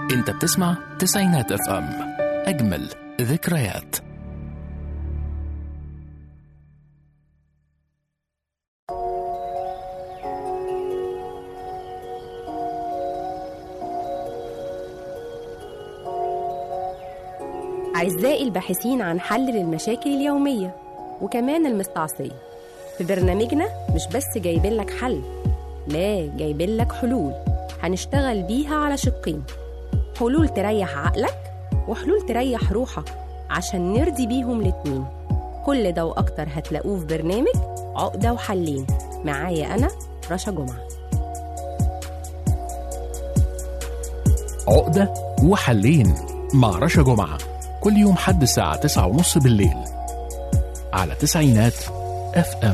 انت بتسمع تسعينات اف ام اجمل ذكريات أعزائي الباحثين عن حل للمشاكل اليومية وكمان المستعصية في برنامجنا مش بس جايبين لك حل لا جايبين لك حلول هنشتغل بيها على شقين حلول تريح عقلك وحلول تريح روحك عشان نرضي بيهم الاتنين كل ده وأكتر هتلاقوه في برنامج عقدة وحلين معايا أنا رشا جمعة عقدة وحلين مع رشا جمعة كل يوم حد الساعة تسعة ونص بالليل على تسعينات اف ام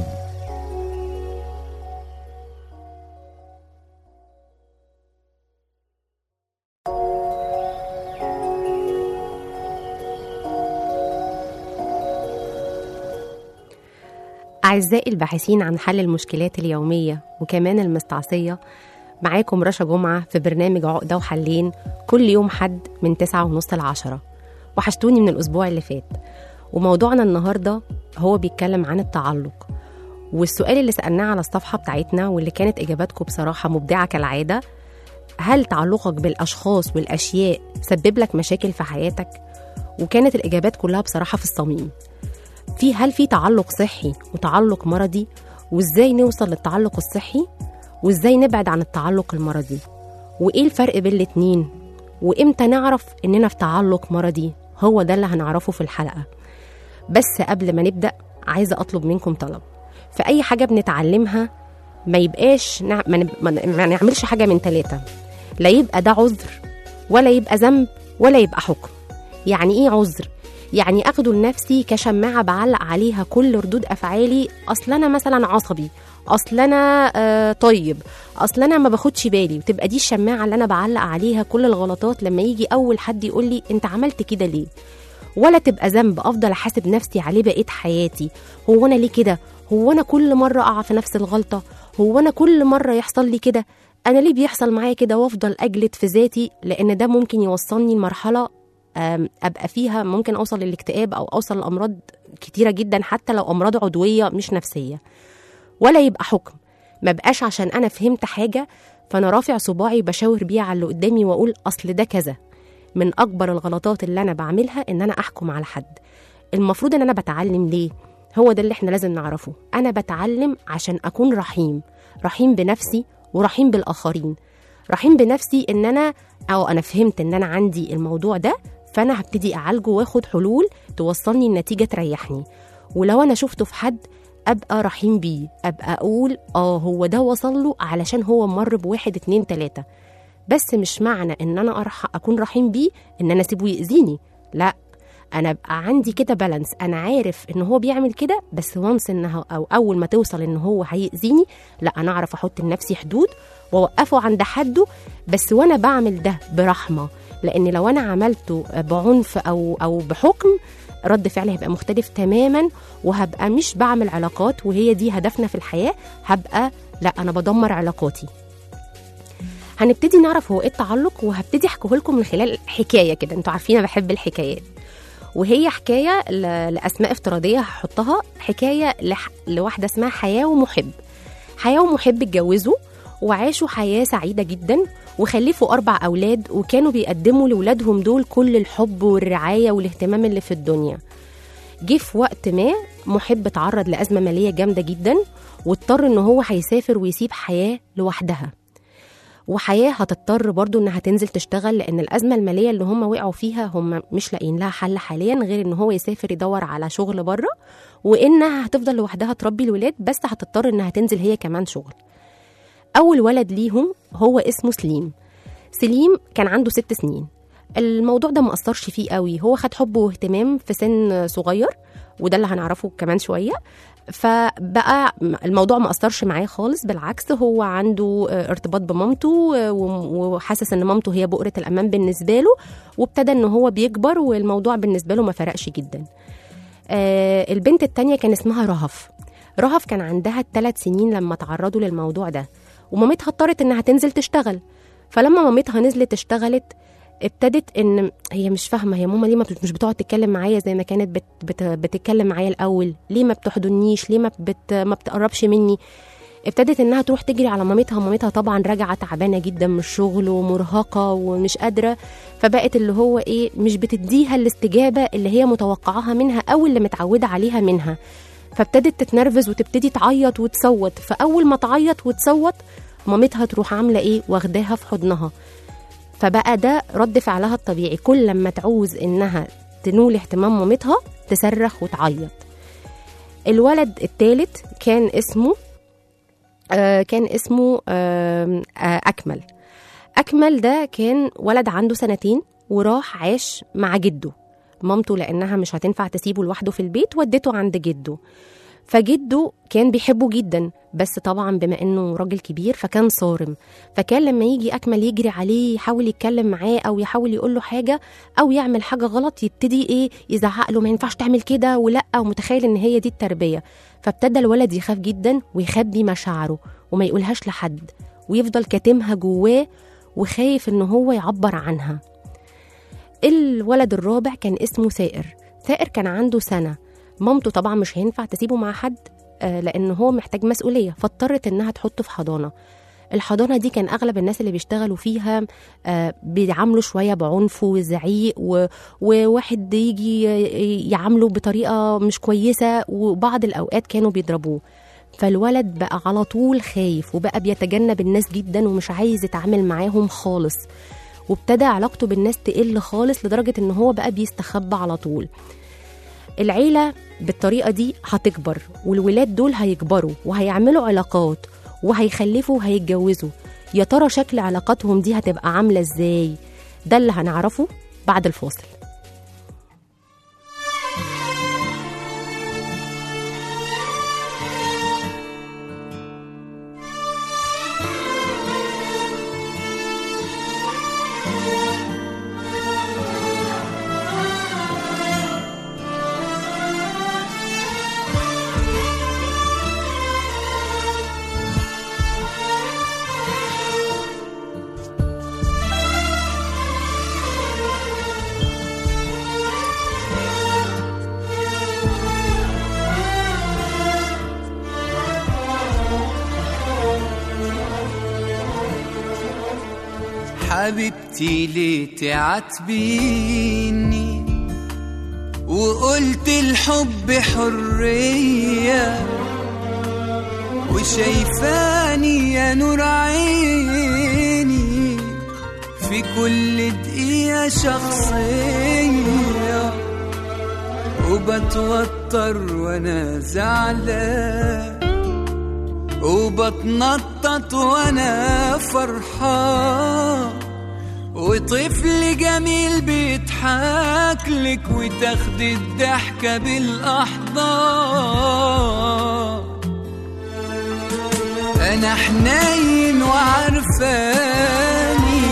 أعزائي الباحثين عن حل المشكلات اليومية وكمان المستعصية معاكم رشا جمعة في برنامج عقدة وحلين كل يوم حد من تسعة ونص لعشرة وحشتوني من الأسبوع اللي فات وموضوعنا النهاردة هو بيتكلم عن التعلق والسؤال اللي سألناه على الصفحة بتاعتنا واللي كانت إجاباتكم بصراحة مبدعة كالعادة هل تعلقك بالأشخاص والأشياء سبب لك مشاكل في حياتك؟ وكانت الإجابات كلها بصراحة في الصميم في هل في تعلق صحي وتعلق مرضي وازاي نوصل للتعلق الصحي وازاي نبعد عن التعلق المرضي وايه الفرق بين الاتنين وامتى نعرف اننا في تعلق مرضي هو ده اللي هنعرفه في الحلقه بس قبل ما نبدا عايزه اطلب منكم طلب في اي حاجه بنتعلمها ما يبقاش نع... ما, نب... ما ن- ما نعملش حاجه من ثلاثه لا يبقى ده عذر ولا يبقى ذنب ولا يبقى حكم يعني ايه عذر يعني اخده لنفسي كشماعه بعلق عليها كل ردود افعالي اصل انا مثلا عصبي اصل انا آه طيب اصل انا ما باخدش بالي وتبقى دي الشماعه اللي انا بعلق عليها كل الغلطات لما يجي اول حد يقول لي انت عملت كده ليه ولا تبقى ذنب افضل احاسب نفسي عليه بقيه حياتي هو انا ليه كده هو انا كل مره اقع في نفس الغلطه هو انا كل مره يحصل لي كده انا ليه بيحصل معايا كده وافضل اجلد في ذاتي لان ده ممكن يوصلني لمرحله آم، ابقى فيها ممكن اوصل للاكتئاب او اوصل لامراض كتيره جدا حتى لو امراض عضويه مش نفسيه ولا يبقى حكم ما بقاش عشان انا فهمت حاجه فانا رافع صباعي بشاور بيه على اللي قدامي واقول اصل ده كذا من اكبر الغلطات اللي انا بعملها ان انا احكم على حد المفروض ان انا بتعلم ليه هو ده اللي احنا لازم نعرفه انا بتعلم عشان اكون رحيم رحيم بنفسي ورحيم بالاخرين رحيم بنفسي ان انا او انا فهمت ان انا عندي الموضوع ده فانا هبتدي اعالجه واخد حلول توصلني لنتيجه تريحني ولو انا شفته في حد ابقى رحيم بيه ابقى اقول اه هو ده وصل له علشان هو مر بواحد اتنين تلاته بس مش معنى ان انا أرح اكون رحيم بيه ان انا اسيبه يأذيني لا انا ابقى عندي كده بالانس انا عارف ان هو بيعمل كده بس وانس انها او اول ما توصل ان هو هيأذيني لا انا اعرف احط لنفسي حدود واوقفه عند حده بس وانا بعمل ده برحمه لان لو انا عملته بعنف او او بحكم رد فعلي هيبقى مختلف تماما وهبقى مش بعمل علاقات وهي دي هدفنا في الحياه هبقى لا انا بدمر علاقاتي هنبتدي نعرف هو ايه التعلق وهبتدي احكيه لكم من خلال حكايه كده انتوا عارفين انا بحب الحكايات وهي حكايه ل- لاسماء افتراضيه هحطها حكايه لح... لواحده اسمها حياه ومحب حياه ومحب اتجوزوا وعاشوا حياه سعيده جدا وخلفوا اربع اولاد وكانوا بيقدموا لاولادهم دول كل الحب والرعايه والاهتمام اللي في الدنيا جه في وقت ما محب اتعرض لازمه ماليه جامده جدا واضطر ان هو هيسافر ويسيب حياه لوحدها وحياه هتضطر برضو انها تنزل تشتغل لان الازمه الماليه اللي هم وقعوا فيها هم مش لاقيين لها حل حاليا غير ان هو يسافر يدور على شغل بره وانها هتفضل لوحدها تربي الولاد بس هتضطر انها تنزل هي كمان شغل اول ولد ليهم هو اسمه سليم سليم كان عنده ست سنين الموضوع ده مأثرش فيه قوي هو خد حب واهتمام في سن صغير وده اللي هنعرفه كمان شويه فبقى الموضوع ما اثرش معاه خالص بالعكس هو عنده آه، ارتباط بمامته آه، وم- وحاسس ان مامته هي بؤره الامان بالنسبه له وابتدى ان هو بيكبر والموضوع بالنسبه له ما فرقش جدا آه، البنت التانية كان اسمها رهف رهف كان عندها ثلاث سنين لما تعرضوا للموضوع ده ومامتها اضطرت انها تنزل تشتغل فلما مامتها نزلت اشتغلت ابتدت ان هي مش فاهمه هي ماما ليه ما بت- مش بتقعد تتكلم معايا زي ما كانت بت بت بتتكلم معايا الاول ليه ما بتحضنيش ليه ما بت ما بتقربش مني ابتدت انها تروح تجري على مامتها مامتها طبعا راجعه تعبانه جدا من الشغل ومرهقه ومش قادره فبقت اللي هو ايه مش بتديها الاستجابه اللي هي متوقعاها منها او اللي متعوده عليها منها فابتدت تتنرفز وتبتدي تعيط وتصوت فاول ما تعيط وتصوت مامتها تروح عامله ايه واخداها في حضنها فبقى ده رد فعلها الطبيعي كل لما تعوز انها تنول اهتمام مامتها تصرخ وتعيط الولد الثالث كان اسمه آه كان اسمه آه آه أكمل أكمل ده كان ولد عنده سنتين وراح عاش مع جده مامته لأنها مش هتنفع تسيبه لوحده في البيت ودته عند جده فجده كان بيحبه جدا بس طبعا بما انه راجل كبير فكان صارم فكان لما يجي اكمل يجري عليه يحاول يتكلم معاه او يحاول يقول له حاجه او يعمل حاجه غلط يبتدي ايه يزعق له ما ينفعش تعمل كده ولا ومتخيل ان هي دي التربيه فابتدى الولد يخاف جدا ويخبي مشاعره وما يقولهاش لحد ويفضل كاتمها جواه وخايف ان هو يعبر عنها الولد الرابع كان اسمه ثائر ثائر كان عنده سنه مامته طبعا مش هينفع تسيبه مع حد آه، لان هو محتاج مسؤوليه فاضطرت انها تحطه في حضانه الحضانه دي كان اغلب الناس اللي بيشتغلوا فيها آه، بيعاملوا شويه بعنف وزعيق و- وواحد يجي ي- يعامله بطريقه مش كويسه وبعض الاوقات كانوا بيضربوه فالولد بقى على طول خايف وبقى بيتجنب الناس جدا ومش عايز يتعامل معاهم خالص وابتدى علاقته بالناس تقل خالص لدرجه ان هو بقى بيستخبى على طول العيلة بالطريقة دي هتكبر والولاد دول هيكبروا وهيعملوا علاقات وهيخلفوا وهيتجوزوا يا ترى شكل علاقاتهم دي هتبقى عاملة ازاي ده اللي هنعرفه بعد الفاصل حبيبتي ليه تعاتبيني وقلت الحب حرية وشايفاني يا نور عيني في كل دقيقة شخصية وبتوتر وانا زعلان وبتنطط وانا فرحان وطفل جميل بيضحك لك وتاخد الضحكة بالأحضان أنا حنين وعرفاني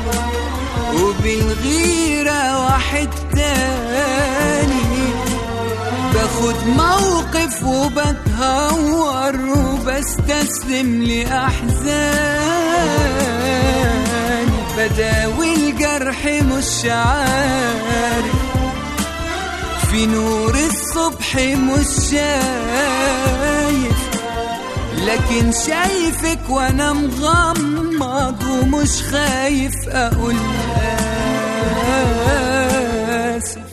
وبالغيرة واحد تاني باخد موقف وبتهور وبستسلم لأحزاني بداوي الجرح مش عارف في نور الصبح مش شايف لكن شايفك وانا مغمض ومش خايف اقول اسف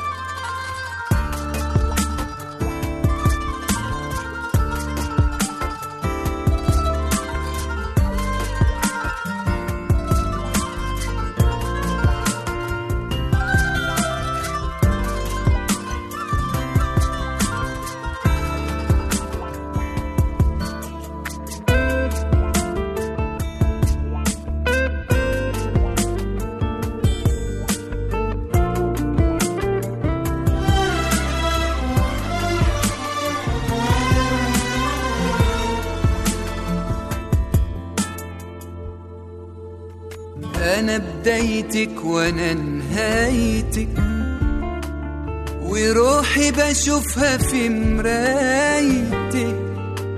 انا بدايتك وانا نهايتك وروحي بشوفها في مرايتك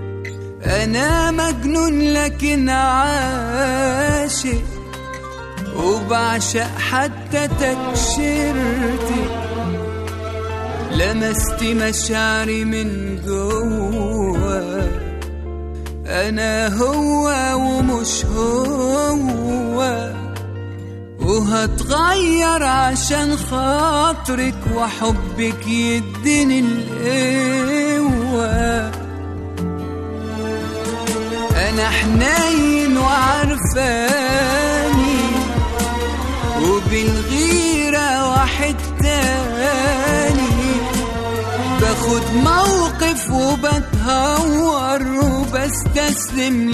انا مجنون لكن عاشق وبعشق حتى تكشيرتي لمست مشاعري من جوا انا هو ومش هو وهتغير عشان خاطرك وحبك يديني القوة أنا حنين وعرفاني وبالغيرة واحد تاني باخد موقف وبتهور وبستسلم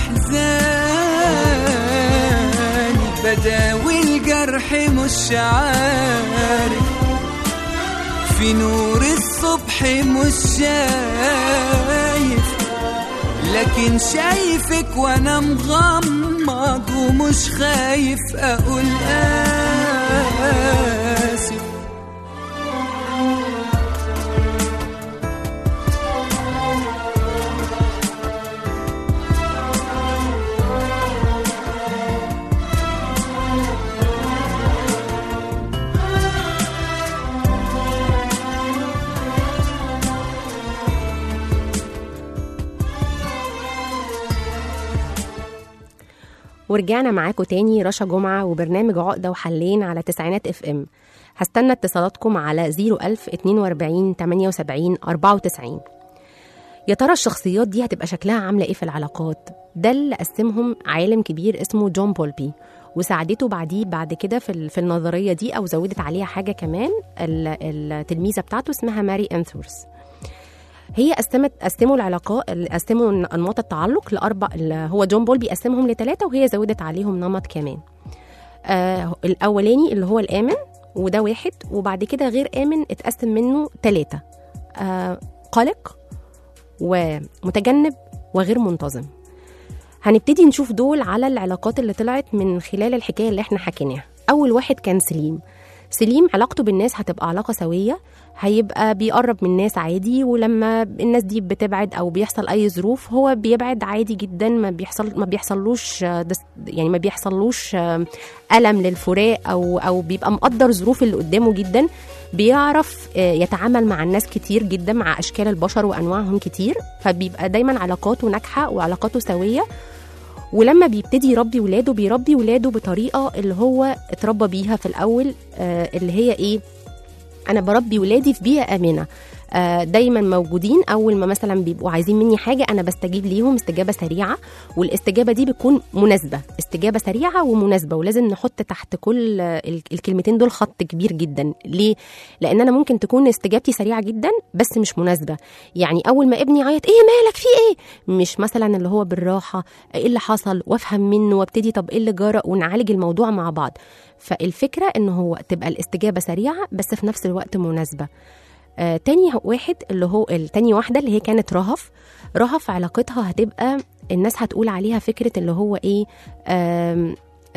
لأحزاني بداوي الجرح مش عارف في نور الصبح مش شايف لكن شايفك وانا مغمض ومش خايف اقول اسف ورجعنا معاكم تاني رشا جمعة وبرنامج عقدة وحلين على تسعينات اف ام هستنى اتصالاتكم على 01000 42 78 94 يا ترى الشخصيات دي هتبقى شكلها عاملة ايه في العلاقات ده اللي قسمهم عالم كبير اسمه جون بولبي وساعدته بعديه بعد كده في, ال- في النظرية دي أو زودت عليها حاجة كمان ال- التلميذة بتاعته اسمها ماري أنثورس هي قسمت قسموا العلاقات قسموا انماط التعلق لاربع ال- هو جون بول بيقسمهم لثلاثه وهي زودت عليهم نمط كمان آه الاولاني اللي هو الامن وده واحد وبعد كده غير امن اتقسم منه ثلاثه آه قلق ومتجنب وغير منتظم هنبتدي نشوف دول على العلاقات اللي طلعت من خلال الحكايه اللي احنا حكيناها اول واحد كان سليم سليم علاقته بالناس هتبقى علاقه سويه هيبقى بيقرب من الناس عادي ولما الناس دي بتبعد او بيحصل اي ظروف هو بيبعد عادي جدا ما بيحصل ما بيحصلوش آه، دس- يعني ما بيحصلوش آه، الم للفراق او او بيبقى مقدر ظروف اللي قدامه جدا بيعرف آه، يتعامل مع الناس كتير جدا مع اشكال البشر وانواعهم كتير فبيبقى دايما علاقاته ناجحه وعلاقاته سويه ولما بيبتدي يربي ولاده بيربي ولاده بطريقه اللي هو اتربى بيها في الاول آه، اللي هي ايه انا بربي ولادي في بيئه امنه آه، دايما موجودين اول ما مثلا بيبقوا عايزين مني حاجه انا بستجيب ليهم استجابه سريعه والاستجابه دي بتكون مناسبه استجابه سريعه ومناسبه ولازم نحط تحت كل آه، ال- الكلمتين دول خط كبير جدا ليه لان انا ممكن تكون استجابتي سريعه جدا بس مش مناسبه يعني اول ما ابني يعيط ايه مالك في ايه مش مثلا اللي هو بالراحه ايه اللي حصل وافهم منه وابتدي طب ايه اللي جرى ونعالج الموضوع مع بعض فالفكره ان هو تبقى الاستجابه سريعه بس في نفس الوقت مناسبه آه تاني واحد اللي هو التاني واحدة اللي هي كانت رهف رهف علاقتها هتبقى الناس هتقول عليها فكرة اللي هو ايه آم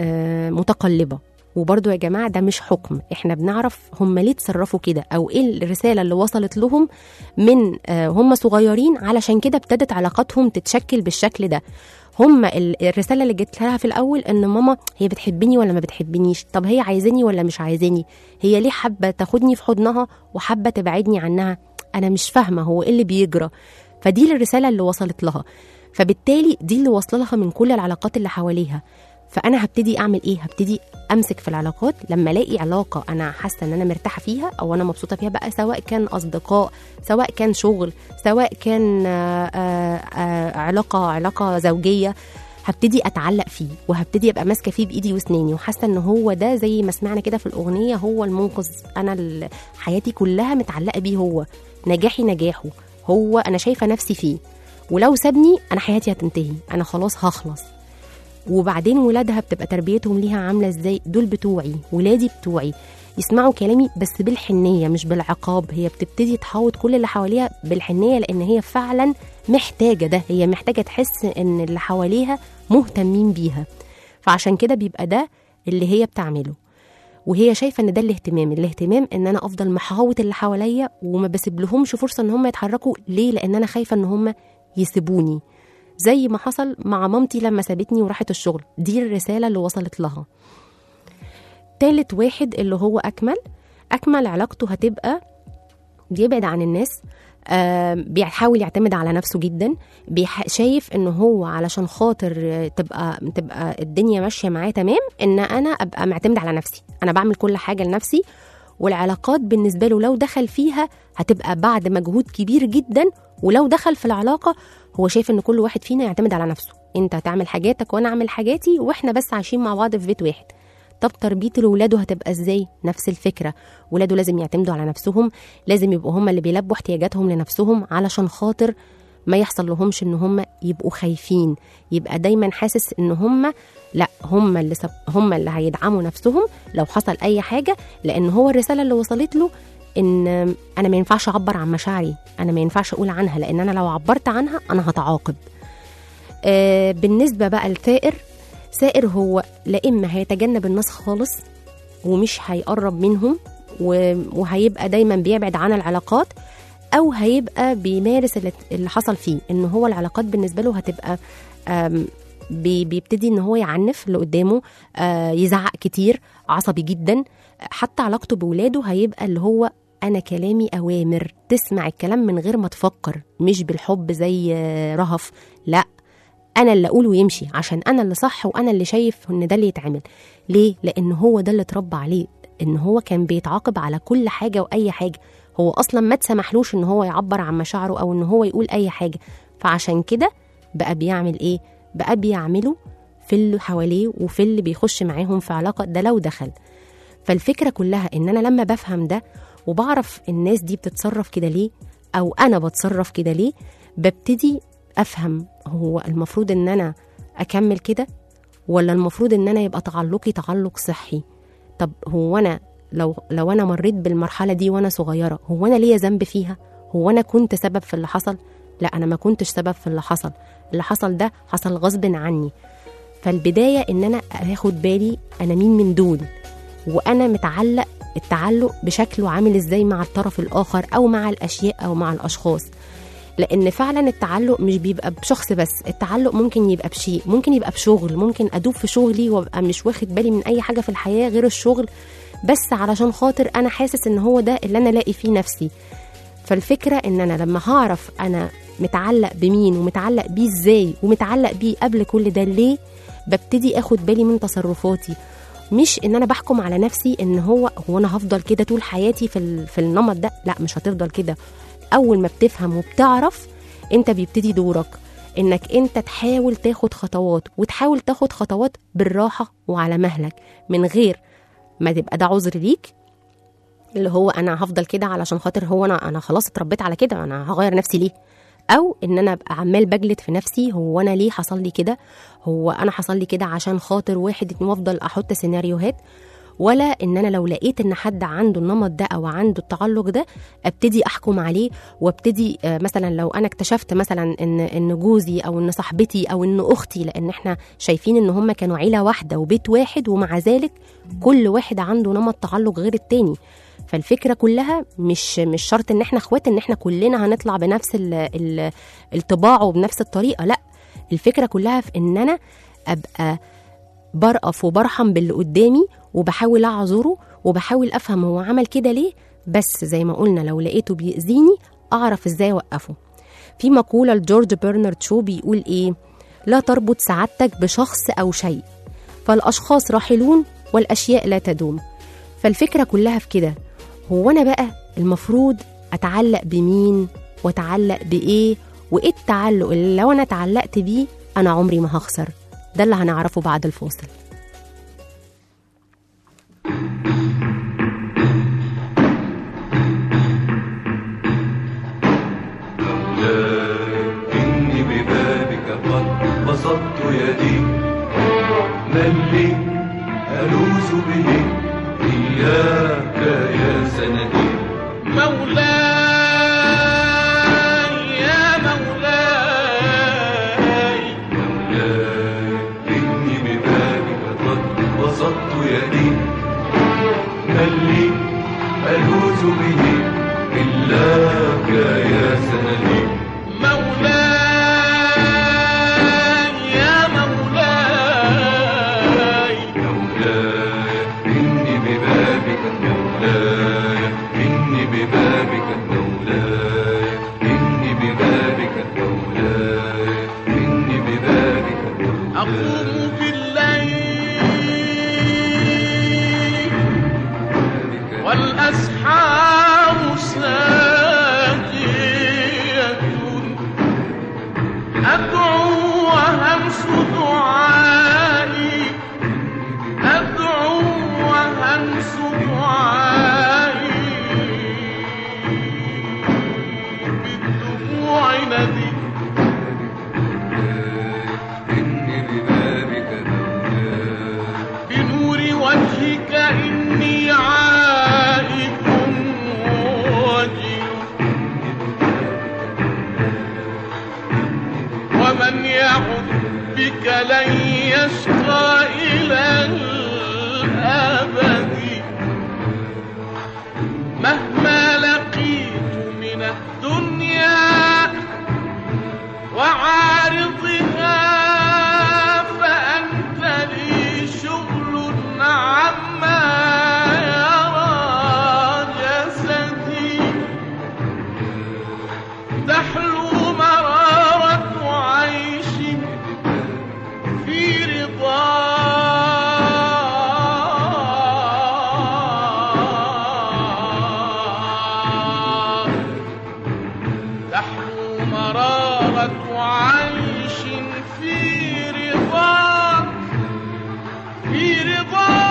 آم متقلبة وبرضو يا جماعة ده مش حكم احنا بنعرف هم ليه تصرفوا كده او ايه الرسالة اللي وصلت لهم من آه هم صغيرين علشان كده ابتدت علاقاتهم تتشكل بالشكل ده هم ال- الرسالة اللي جت لها في الأول إن ماما هي بتحبني ولا ما بتحبنيش طب هي عايزاني ولا مش عايزاني هي ليه حابة تاخدني في حضنها وحابة تبعدني عنها أنا مش فاهمة هو إيه اللي بيجرى فدي الرسالة اللي وصلت لها فبالتالي دي اللي واصله لها من كل العلاقات اللي حواليها فانا هبتدي اعمل ايه هبتدي امسك في العلاقات لما الاقي علاقه انا حاسه ان انا مرتاحه فيها او انا مبسوطه فيها بقى سواء كان اصدقاء سواء كان شغل سواء كان آه، آه، آه، علاقه علاقه زوجيه هبتدي اتعلق فيه وهبتدي ابقى ماسكه فيه بايدي واسناني وحاسه ان هو ده زي ما سمعنا كده في الاغنيه هو المنقذ انا ال- حياتي كلها متعلقه بيه هو نجاحي نجاحه هو انا شايفه نفسي فيه ولو سابني انا حياتي هتنتهي انا خلاص هخلص وبعدين ولادها بتبقى تربيتهم ليها عامله ازاي دول بتوعي ولادي بتوعي يسمعوا كلامي بس بالحنيه مش بالعقاب هي بتبتدي تحوط كل اللي حواليها بالحنيه لان هي فعلا محتاجه ده هي محتاجه تحس ان اللي حواليها مهتمين بيها فعشان كده بيبقى ده اللي هي بتعمله وهي شايفه ان ده الاهتمام الاهتمام ان انا افضل محاوط اللي حواليا وما بسيب لهمش فرصه ان هم يتحركوا ليه لان انا خايفه ان هم يسيبوني زي ما حصل مع مامتي لما سابتني وراحت الشغل دي الرساله اللي وصلت لها تالت واحد اللي هو اكمل اكمل علاقته هتبقى بيبعد عن الناس آه بيحاول يعتمد على نفسه جدا بيح... شايف ان هو علشان خاطر آه، تبقى تبقى الدنيا ماشيه معاه تمام ان انا ابقى معتمد على نفسي انا بعمل كل حاجه لنفسي والعلاقات بالنسبه له لو دخل فيها هتبقى بعد مجهود كبير جدا ولو دخل في العلاقه هو شايف ان كل واحد فينا يعتمد على نفسه انت هتعمل حاجاتك وانا اعمل حاجاتي واحنا بس عايشين مع بعض في بيت واحد طب تربيته لاولاده هتبقى ازاي نفس الفكره ولاده لازم يعتمدوا على نفسهم لازم يبقوا هم اللي بيلبوا احتياجاتهم لنفسهم علشان خاطر ما يحصل لهمش ان هم يبقوا خايفين يبقى دايما حاسس ان هم لا هم اللي سب... هم اللي هيدعموا نفسهم لو حصل اي حاجه لان هو الرساله اللي وصلت له ان انا ما ينفعش اعبر عن مشاعري انا ما ينفعش اقول عنها لان انا لو عبرت عنها انا هتعاقب آه بالنسبه بقى لثائر سائر هو لا اما هيتجنب الناس خالص ومش هيقرب منهم و- وهيبقى دايما بيبعد عن العلاقات او هيبقى بيمارس اللي- اللي حصل فيه ان هو العلاقات بالنسبه له هتبقى آم، بي- بيبتدي ان هو يعنف اللي قدامه آه، يزعق كتير عصبي جدا حتى علاقته بولاده هيبقى اللي هو انا كلامي اوامر تسمع الكلام من غير ما تفكر مش بالحب زي آه، رهف لا انا اللي اقوله يمشي عشان انا اللي صح وانا اللي شايف ان ده اللي يتعمل ليه لان هو ده اللي اتربى عليه ان هو كان بيتعاقب على كل حاجه واي حاجه هو اصلا ما تسمحلوش ان هو يعبر عن مشاعره او ان هو يقول اي حاجه فعشان كده بقى بيعمل ايه بقى بيعمله في اللي حواليه وفي اللي بيخش معاهم في علاقه ده لو دخل فالفكره كلها ان انا لما بفهم ده وبعرف الناس دي بتتصرف كده ليه او انا بتصرف كده ليه ببتدي افهم هو المفروض ان انا اكمل كده ولا المفروض ان انا يبقى تعلقي تعلق صحي طب هو انا لو لو انا مريت بالمرحله دي وانا صغيره هو انا ليا ذنب فيها هو انا كنت سبب في اللي حصل لا انا ما كنتش سبب في اللي حصل اللي حصل ده حصل غصب عني فالبدايه ان انا اخد بالي انا مين من دول وانا متعلق التعلق بشكله عامل ازاي مع الطرف الاخر او مع الاشياء او مع الاشخاص لان فعلا التعلق مش بيبقى بشخص بس التعلق ممكن يبقى بشيء ممكن يبقى بشغل ممكن ادوب في شغلي وابقى مش واخد بالي من اي حاجه في الحياه غير الشغل بس علشان خاطر انا حاسس ان هو ده اللي انا لاقي فيه نفسي فالفكره ان انا لما هعرف انا متعلق بمين ومتعلق بيه ازاي ومتعلق بيه قبل كل ده ليه ببتدي اخد بالي من تصرفاتي مش ان انا بحكم على نفسي ان هو هو انا هفضل كده طول حياتي في ال- في النمط ده لا مش هتفضل كده اول ما بتفهم وبتعرف انت بيبتدي دورك انك انت تحاول تاخد خطوات وتحاول تاخد خطوات بالراحه وعلى مهلك من غير ما تبقى ده عذر ليك اللي هو انا هفضل كده علشان خاطر هو انا انا خلاص اتربيت على كده انا هغير نفسي ليه او ان انا ابقى عمال بجلد في نفسي هو انا ليه حصل لي كده هو انا حصل لي كده عشان خاطر واحد اتنين وافضل احط سيناريوهات ولا ان انا لو لقيت ان حد عنده النمط ده او عنده التعلق ده ابتدي احكم عليه وابتدي آه، مثلا لو انا اكتشفت مثلا ان ان جوزي او ان صاحبتي او ان اختي لان احنا شايفين ان هم كانوا عيله واحده وبيت واحد ومع ذلك كل واحد عنده نمط تعلق غير التاني فالفكره كلها مش مش شرط ان احنا اخوات ان احنا كلنا هنطلع بنفس ال ال الطباع وبنفس الطريقه لا الفكره كلها في ان انا ابقى برقف وبرحم باللي قدامي وبحاول اعذره وبحاول افهم هو عمل كده ليه بس زي ما قلنا لو لقيته بيأذيني اعرف ازاي اوقفه في مقولة لجورج برنارد شو بيقول ايه لا تربط سعادتك بشخص او شيء فالاشخاص راحلون والاشياء لا تدوم فالفكرة كلها في كده هو انا بقى المفروض اتعلق بمين واتعلق بايه وايه التعلق اللي لو انا اتعلقت بيه انا عمري ما هخسر ده اللي هنعرفه بعد الفاصل إني ببابك قد بسطت يدي من لي ألوذ به إياك يا سندي مولاي يا مولاي مولاي إني ببابك قد بسطت يدي من لي ألوذ به إلاك يا سندي مولاي يا مولاي مولاي إني أقوم بالليل والأسحار ساجية أدعو وهمس دعائي أدعو وهمس دعائي بالدموع ندي إني ببابك مولاي بنور وجهك إني عائد وجل ومن يعد بك لن يشقى إلى الأبد مهما لقيت من الدنيا وعارضها فأنت لي شغل عما يرى جسدي تحلو مرارة عيش في رضا تحلو مرارة عيش في رضا في رضا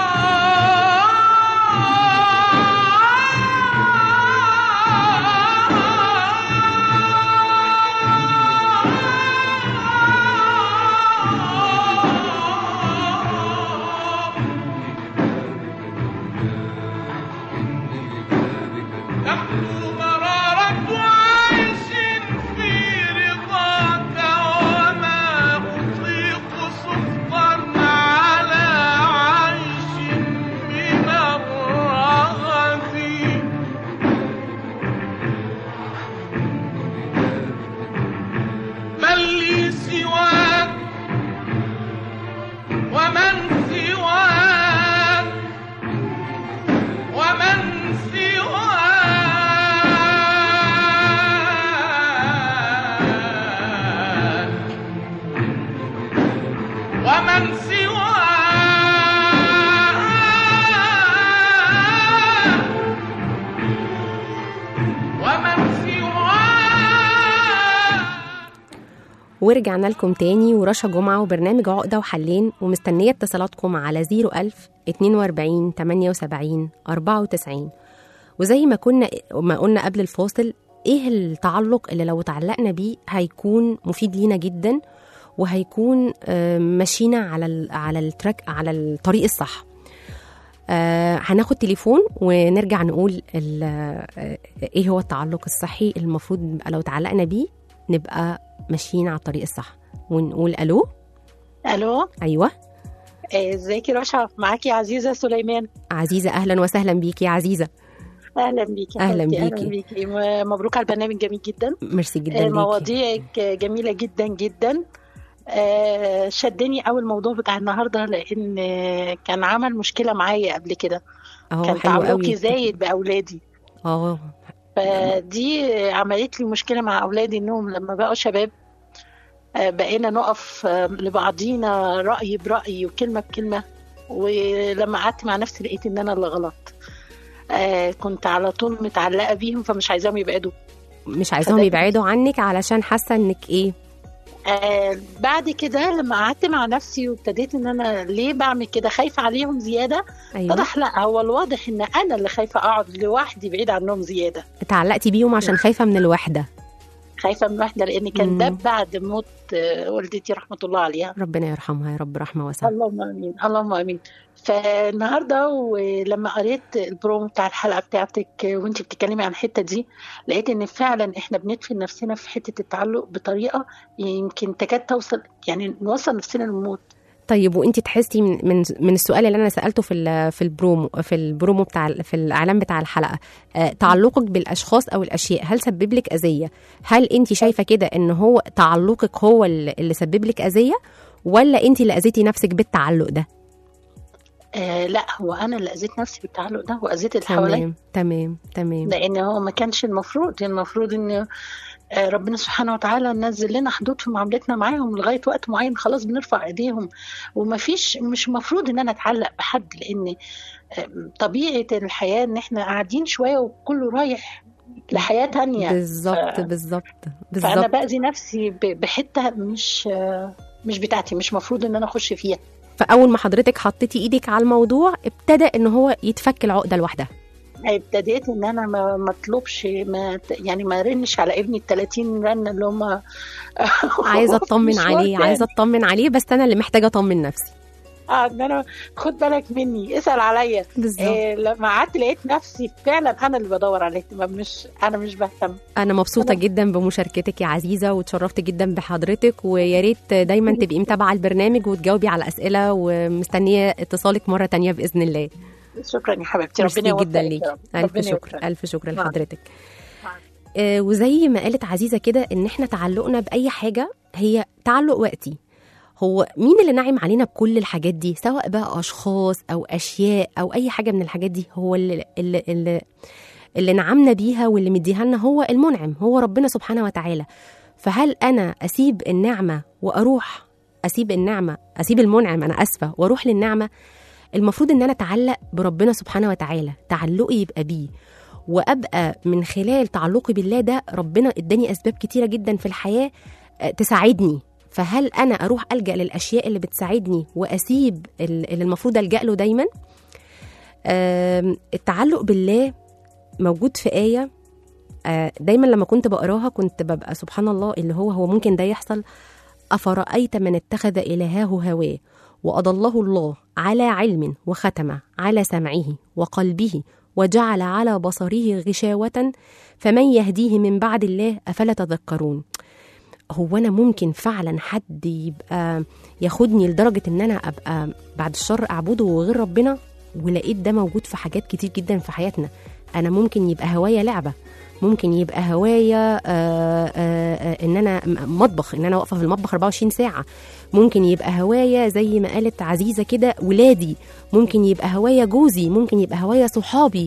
تحلو مرارة عيش في رضاك وما أطيق سخطا على عيش من الرغد من لي سواك ومن سواك ومن سواك ومن سواك ومن سواك ورجعنا لكم تاني ورشا جمعة وبرنامج عقدة وحلين ومستنية اتصالاتكم على 01000 42 78 94 وزي ما كنا ما قلنا قبل الفاصل ايه التعلق اللي لو تعلقنا بيه هيكون مفيد لينا جدا وهيكون آه، مشينا على ال- على التراك على الطريق الصح آه هناخد تليفون ونرجع نقول ال- آه، ايه هو التعلق الصحي المفروض نبقى لو تعلقنا بيه نبقى ماشيين على الطريق الصح ونقول الو الو ايوه آه، ازيك يا رشا معاكي عزيزه سليمان عزيزه اهلا وسهلا بيكي يا عزيزه اهلا بيكي يا أهلاً حبيبتي، بيكي. اهلا بيكي م- مبروك على البرنامج جميل جدا ميرسي جدا آه، ليكي مواضيعك جميله جدا جدا آه، شدني اول موضوع بتاع النهارده لان آه، كان عمل مشكله معايا قبل كده اه كان حلو تعلقي قوي زايد باولادي اه فدي عملت لي مشكله مع اولادي انهم لما بقوا شباب آه، بقينا نقف آه، لبعضينا راي براي وكلمه بكلمه ولما قعدت مع نفسي لقيت ان انا اللي غلط آه، كنت على طول متعلقه بيهم فمش عايزاهم يبعدوا مش عايزاهم فده- يبعدوا عنك علشان حاسه انك ايه آه بعد كده لما قعدت مع نفسي وابتديت ان انا ليه بعمل كده خايفه عليهم زياده ايوه اتضح لا هو الواضح ان انا اللي خايفه اقعد لوحدي بعيد عنهم زياده اتعلقتي بيهم عشان خايفه من الوحده خايفه من واحده لان كان ده مم. بعد موت آه، والدتي رحمه الله عليها ربنا يرحمها يا رب رحمه واسعه اللهم امين اللهم امين فالنهارده ولما قريت البرومو بتاع الحلقه بتاعتك وانت بتتكلمي عن الحته دي لقيت ان فعلا احنا بندفن نفسنا في حته التعلق بطريقه يمكن تكاد توصل يعني نوصل نفسنا للموت طيب وانت تحسي من من من السؤال اللي انا سالته في ال- في البرومو في البرومو بتاع ال- في الاعلان بتاع الحلقه آه، تعلقك بالاشخاص او الاشياء هل سبب لك اذيه هل انت شايفه كده ان هو تعلقك هو اللي اللي سبب لك اذيه ولا انت اللي اذيتي نفسك بالتعلق ده آه لا هو انا اللي اذيت نفسي بالتعلق ده واذيت اللي حواليا تمام تمام تمام لان هو ما كانش المفروض المفروض ان آه، ربنا سبحانه وتعالى نزل لنا حدود في معاملتنا معاهم لغايه وقت معين خلاص بنرفع ايديهم ومفيش مش مفروض ان انا اتعلق بحد لان آه، طبيعه الحياه ان احنا قاعدين شويه وكله رايح لحياه تانية بالظبط بالظبط فانا بالظبط باذي نفسي ب- بحته مش آه، مش بتاعتي مش مفروض ان انا اخش فيها فاول ما حضرتك حطيتي ايدك على الموضوع ابتدى ان هو يتفك العقده لوحدها ابتديت ان انا ما ما اطلبش ما ت- يعني ما رنش على ابني ال 30 رن اللي هم عايزه اطمن عليه عايزه اطمن عليه بس انا اللي محتاجه اطمن نفسي اه ان انا خد بالك مني اسال عليا بالظبط إيه لما قعدت لقيت نفسي فعلا انا اللي بدور على الاهتمام مش انا مش بهتم انا مبسوطه أنا- جدا بمشاركتك يا عزيزه وتشرفت جدا بحضرتك ويا ريت دايما تبقي متابعه البرنامج وتجاوبي على اسئله ومستنيه اتصالك مره تانية باذن الله شكرا يا حبيبتي ربنا ميرسي يوفقك جدا يا ليكي رب. الف ربنا شكر يوفقك. الف شكر مع- لحضرتك مع- آه، وزي ما قالت عزيزه كده ان احنا تعلقنا باي حاجه هي تعلق وقتي هو مين اللي نعم علينا بكل الحاجات دي سواء بقى اشخاص او اشياء او اي حاجه من الحاجات دي هو اللي اللي, اللي, اللي نعمنا بيها واللي مديها لنا هو المنعم هو ربنا سبحانه وتعالى فهل انا اسيب النعمه واروح اسيب النعمه اسيب المنعم انا اسفه واروح للنعمه المفروض ان انا اتعلق بربنا سبحانه وتعالى تعلقي يبقى بيه وابقى من خلال تعلقي بالله ده ربنا اداني اسباب كتيره جدا في الحياه آه، تساعدني فهل انا اروح الجا للاشياء اللي بتساعدني واسيب ال- اللي المفروض الجا له دايما آم، التعلق بالله موجود في ايه آه، دايما لما كنت بقراها كنت ببقى سبحان الله اللي هو هو ممكن ده يحصل افرايت من اتخذ الهه هواه واضله الله على علم وختم على سمعه وقلبه وجعل على بصره غشاوه فمن يهديه من بعد الله افلا تذكرون هو انا ممكن فعلا حد يبقى ياخدني لدرجه ان انا ابقى بعد الشر اعبده وغير ربنا ولقيت ده موجود في حاجات كتير جدا في حياتنا انا ممكن يبقى هوايه لعبه ممكن يبقى هوايه آه آه آه ان انا م- مطبخ ان انا واقفه في المطبخ 24 ساعه ممكن يبقى هوايه زي ما قالت عزيزه كده ولادي ممكن يبقى هوايه جوزي ممكن يبقى هوايه صحابي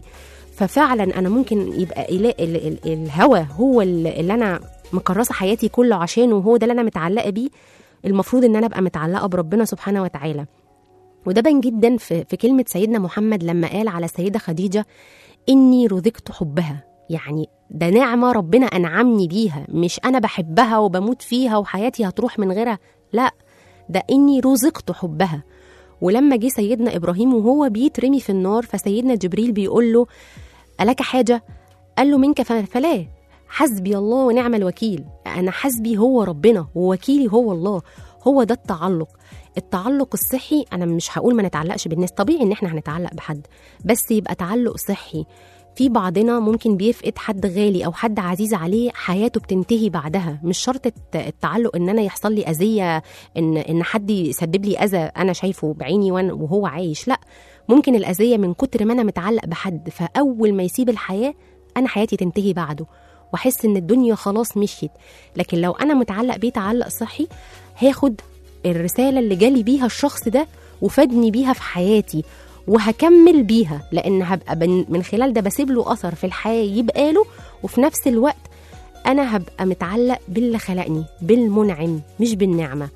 ففعلا انا ممكن يبقى إلا- ال- ال- الهوى هو ال- اللي انا مكرسه حياتي كله عشانه وهو ده اللي انا متعلقه بيه المفروض ان انا ابقى متعلقه بربنا سبحانه وتعالى وده بان جدا في, في كلمه سيدنا محمد لما قال على السيده خديجه اني رزقت حبها يعني ده نعمه ربنا انعمني بيها مش انا بحبها وبموت فيها وحياتي هتروح من غيرها لا ده اني رزقت حبها ولما جه سيدنا ابراهيم وهو بيترمي في النار فسيدنا جبريل بيقول له الك حاجه قال له منك ف- فلا حسبي الله ونعم الوكيل انا حسبي هو ربنا ووكيلي هو الله هو ده التعلق التعلق الصحي انا مش هقول ما نتعلقش بالناس طبيعي ان احنا هنتعلق بحد بس يبقى تعلق صحي في بعضنا ممكن بيفقد حد غالي او حد عزيز عليه حياته بتنتهي بعدها مش شرط الت- التعلق ان انا يحصل لي اذيه ان ان حد يسبب لي اذى انا شايفه بعيني وأنا- وهو عايش لا ممكن الاذيه من كتر ما انا متعلق بحد فاول ما يسيب الحياه انا حياتي تنتهي بعده واحس ان الدنيا خلاص مشيت لكن لو انا متعلق بيه تعلق صحي هاخد الرساله اللي جالي بيها الشخص ده وفادني بيها في حياتي وهكمل بيها لان هبقى بن- من خلال ده بسيب له اثر في الحياه يبقى له وفي نفس الوقت انا هبقى متعلق باللي خلقني بالمنعم مش بالنعمه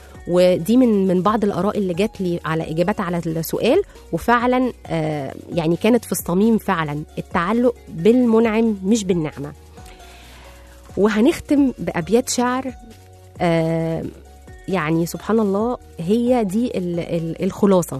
ودي من من بعض الاراء اللي جات لي على اجابات على السؤال وفعلا آه يعني كانت في الصميم فعلا التعلق بالمنعم مش بالنعمه وهنختم بابيات شعر آه يعني سبحان الله هي دي ال- ال- الخلاصه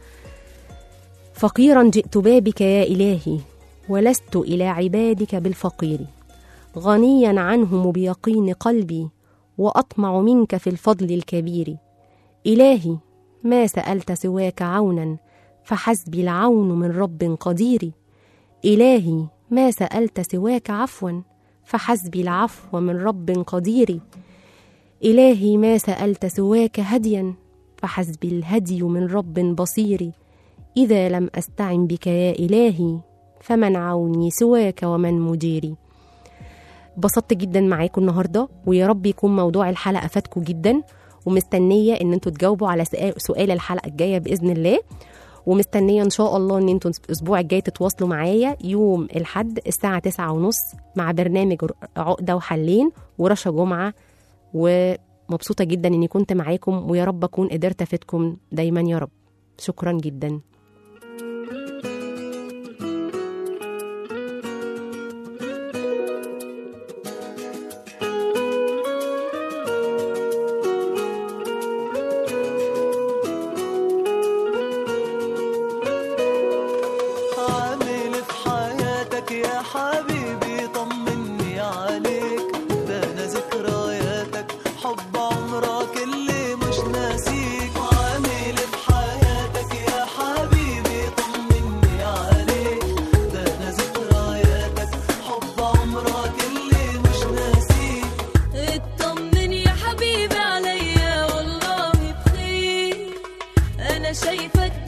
فقيرا جئت بابك يا الهي ولست الى عبادك بالفقير غنيا عنهم بيقين قلبي واطمع منك في الفضل الكبير الهي ما سالت سواك عونا فحسبي العون من رب قدير الهي ما سالت سواك عفوا فحسبي العفو من رب قدير الهي ما سالت سواك هديا فحسبي الهدي من رب بصير اذا لم استعن بك يا الهي فمن عوني سواك ومن مجيري بسطت جدا معاكم النهارده ويا رب يكون موضوع الحلقه فاتكم جدا ومستنيه ان انتوا تجاوبوا على سؤال- سؤال الحلقه الجايه باذن الله ومستنيه ان شاء الله ان انتوا الاسبوع الجاي تتواصلوا معايا يوم الحد الساعه تسعة ونص مع برنامج عقده وحلين ورشا جمعه ومبسوطه جدا اني كنت معاكم ويا رب اكون قدرت افيدكم دايما يا رب شكرا جدا عامل في حياتك يا حبيبي طمني عليك ده انا ذكرياتك حب عمرك اللي مش ناسيك عامل في حياتك يا حبيبي طمني عليك ده انا ذكرياتك حب عمرك اللي مش ناسيك اطمن يا حبيبي عليا والله بخير انا شايفك